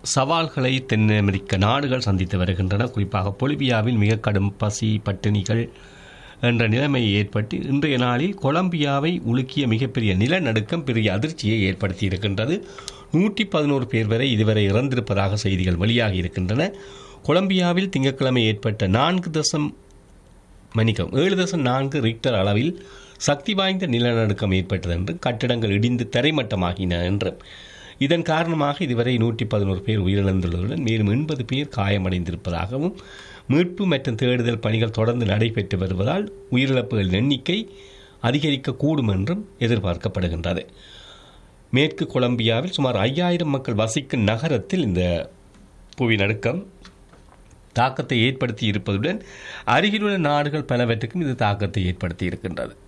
சவால்களை தென் அமெரிக்க நாடுகள் சந்தித்து வருகின்றன குறிப்பாக பொலிவியாவில் மிக கடும் பசி பட்டினிகள் என்ற நிலைமை ஏற்பட்டு இன்றைய நாளில் கொலம்பியாவை உலுக்கிய மிகப்பெரிய நிலநடுக்கம் பெரிய அதிர்ச்சியை ஏற்படுத்தி இருக்கின்றது நூற்றி பதினோரு பேர் வரை இதுவரை இறந்திருப்பதாக செய்திகள் வெளியாகி இருக்கின்றன கொலம்பியாவில் திங்கட்கிழமை ஏற்பட்ட நான்கு தசம் மன்னிக்கவும் ஏழு தசம் நான்கு ரிக்டர் அளவில் சக்தி வாய்ந்த நிலநடுக்கம் ஏற்பட்டது என்று கட்டிடங்கள் இடிந்து தரைமட்டமாகின என்று இதன் காரணமாக இதுவரை நூற்றி பதினோரு பேர் உயிரிழந்துள்ளதுடன் மேலும் எண்பது பேர் காயமடைந்திருப்பதாகவும் மீட்பு மற்றும் தேடுதல் பணிகள் தொடர்ந்து நடைபெற்று வருவதால் உயிரிழப்புகளின் எண்ணிக்கை அதிகரிக்கக்கூடும் என்றும் எதிர்பார்க்கப்படுகின்றது மேற்கு கொலம்பியாவில் சுமார் ஐயாயிரம் மக்கள் வசிக்கும் நகரத்தில் இந்த புவி நடுக்கம் தாக்கத்தை ஏற்படுத்தி இருப்பதுடன் அருகிலுள்ள நாடுகள் பலவற்றுக்கும் இது தாக்கத்தை ஏற்படுத்தி இருக்கின்றது